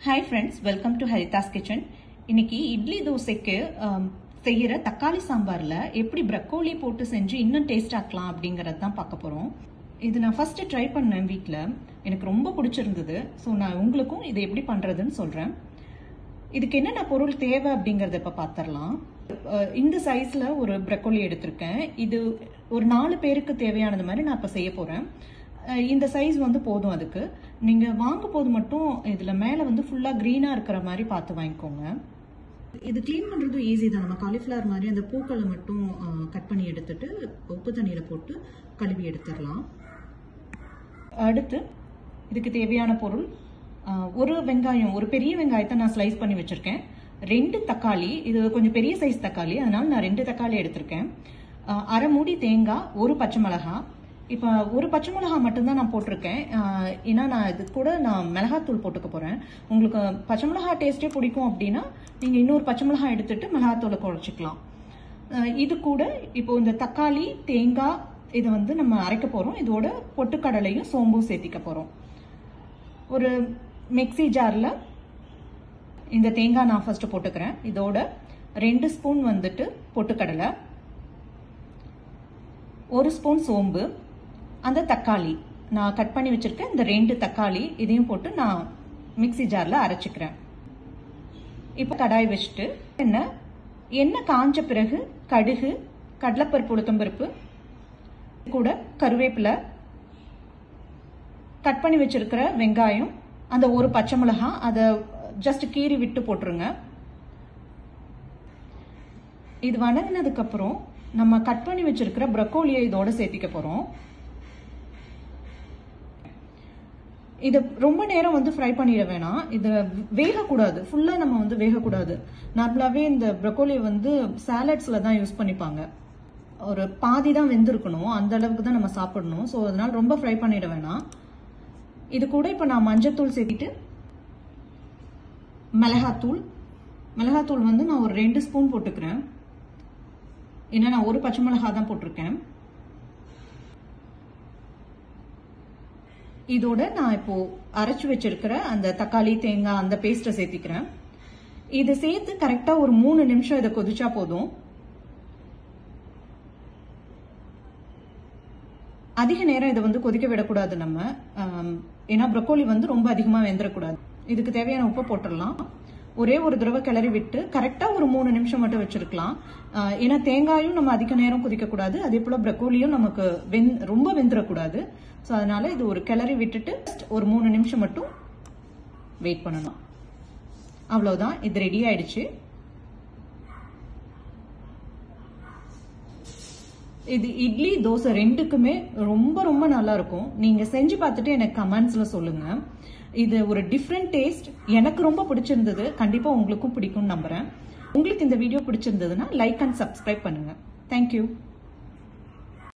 hi friends welcome to Haridas kitchen இன்னைக்கு இட்லி தோசைக்கு ஆம், செய்யற தக்காளி சாம்பார்ல எப்படி ப்ரக்கோலி போட்டு செஞ்சு இன்னும் டேஸ்ட் ஆக்கலாம் அப்படிங்கறது தான் பார்க்க போறோம் இது நான் ஃபர்ஸ்ட் ட்ரை பண்ணேன் வீட்டில் எனக்கு ரொம்ப பிடிச்சிருந்தது ஸோ நான் உங்களுக்கும் இதை எப்படி பண்றதுன்னு சொல்றேன் இதுக்கு என்னென்ன பொருள் தேவை அப்படிங்கறத இப்ப பாத்திரலாம் இந்த சைஸ்ல ஒரு ப்ரக்கோலி எடுத்திருக்கேன் இது ஒரு நாலு பேருக்கு தேவையானது மாதிரி நான் இப்ப செய்ய போறேன் அஹ் இந்த சைஸ் வந்து போதும் அதுக்கு நீங்க வாங்கும் போது மட்டும் இதுல மேல வந்து ஃபுல்லா கிரீனா இருக்கிற மாதிரி பார்த்து வாங்கிக்கோங்க இது க்ளீன் பண்றது ஈஸி தான் நம்ம காலிஃப்ளவர் மாதிரி அந்த பூக்களை மட்டும் கட் பண்ணி எடுத்துட்டு உப்பு தண்ணியில போட்டு கழுவி எடுத்துடலாம் அடுத்து இதுக்கு தேவையான பொருள் ஆஹ், ஒரு வெங்காயம் ஒரு பெரிய வெங்காயத்தை நான் ஸ்லைஸ் பண்ணி வச்சிருக்கேன் ரெண்டு தக்காளி இது கொஞ்சம் பெரிய சைஸ் தக்காளி அதனால நான் ரெண்டு தக்காளி எடுத்திருக்கேன் ஆஹ், அரை மூடி தேங்காய் ஒரு பச்சை மிளகாய் இப்போ ஒரு பச்சை மிளகாய் மட்டும்தான் நான் போட்டிருக்கேன் ஆஹ், ஏன்னா நான் இது கூட நான் மிளகாத்தூள் போட்டுக்க போறேன் உங்களுக்கு பச்சை மிளகாய் டேஸ்டே பிடிக்கும் அப்படின்னா நீங்க இன்னொரு பச்சை மிளகாய் எடுத்துட்டு மிளகாத்தூளை குழச்சிக்கலாம் அஹ் இது கூட இப்போ இந்த தக்காளி தேங்காய் இதை வந்து நம்ம அரைக்க போறோம் இதோட பொட்டுக்கடலையும் சோம்பும் சேர்த்திக்க போறோம் ஒரு மிக்ஸி ஜார்ல இந்த தேங்காய் நான் ஃபர்ஸ்ட் போட்டுக்கிறேன் இதோட ரெண்டு ஸ்பூன் வந்துட்டு பொட்டுக்கடலை ஒரு ஸ்பூன் சோம்பு அந்த தக்காளி நான் கட் பண்ணி வச்சிருக்கேன் இந்த ரெண்டு தக்காளி இதையும் போட்டு நான் மிக்ஸி ஜார்ல அரைச்சிக்கிறேன் இப்போ கடாய் வச்சுட்டு எண்ணெய் எண்ணெய் காஞ்ச பிறகு கடுகு கடலைப்பருப்பு உளுத்தம்பருப்பு கூட கருவேப்பிலை கட் பண்ணி வச்சிருக்கிற வெங்காயம் அந்த ஒரு பச்சை மிளகாய் அதை ஜஸ்ட் கீறி விட்டு போட்டுருங்க இது வணங்கினதுக்கு அப்புறம் நம்ம கட் பண்ணி வச்சிருக்கிற ப்ரக்கோலியை இதோட சேர்த்திக்க போறோம் இது ரொம்ப நேரம் வந்து ஃப்ரை பண்ணிட வேணாம் இது வேகக்கூடாது ஃபுல்லா நம்ம வந்து வேகக்கூடாது நார்மலாவே இந்த ப்ரக்கோலி வந்து சாலட்ஸ்ல தான் யூஸ் பண்ணிப்பாங்க ஒரு பாதி தான் வெந்திருக்கணும் அந்த அளவுக்கு தான் நம்ம சாப்பிடணும் ஸோ அதனால ரொம்ப ஃப்ரை பண்ணிட வேணாம் இது கூட இப்போ நான் மஞ்சத்தூள் சேர்த்திட்டு மிளகாத்தூள் மிளகாத்தூள் வந்து நான் ஒரு ரெண்டு ஸ்பூன் போட்டுக்கிறேன் ஏன்னா நான் ஒரு பச்சை மிளகா தான் போட்டிருக்கேன் இதோட நான் இப்போ அரைச்சு வச்சிருக்கிற அந்த தக்காளி தேங்காய் அந்த பேஸ்ட்டை சேர்த்திக்கிறேன் இது சேர்த்து கரெக்டா ஒரு மூணு நிமிஷம் இதை கொதிச்சா போதும் அதிக நேரம் இதை வந்து கொதிக்க விடக்கூடாது நம்ம ஆம், ஏன்னா ப்ரொக்கோலி வந்து ரொம்ப அதிகமா வெந்துடக்கூடாது இதுக்கு தேவையான உப்பு போட்டுடலாம் ஒரே ஒரு தடவை கிளறி விட்டு கரெக்டா ஒரு மூணு நிமிஷம் மட்டும் வச்சிருக்கலாம் ஆ, ஏன்னா தேங்காயும் நம்ம அதிக நேரம் கொதிக்க கூடாது அதே போல ப்ரொக்கோலியும் நமக்கு வெந் ரொம்ப வெந்துடக்கூடாது ஸோ அதனால இது ஒரு கிளறி விட்டுட்டு ஒரு மூணு நிமிஷம் மட்டும் வெயிட் பண்ணணும் அவ்வளவுதான் இது ரெடி ஆயிடுச்சு இது இட்லி தோசை ரெண்டுக்குமே ரொம்ப ரொம்ப நல்லா இருக்கும் நீங்க செஞ்சு பார்த்துட்டு எனக்கு கமெண்ட்ஸ்ல சொல்லுங்க இது ஒரு டிஃப்ரெண்ட் டேஸ்ட் எனக்கு ரொம்ப பிடிச்சிருந்தது கண்டிப்பா உங்களுக்கும் பிடிக்கும்னு நம்புறேன் உங்களுக்கு இந்த வீடியோ பிடிச்சிருந்ததுன்னா லைக் அண்ட் சப்ஸ்கிரைப் பண்ணுங்க தேங்க்யூ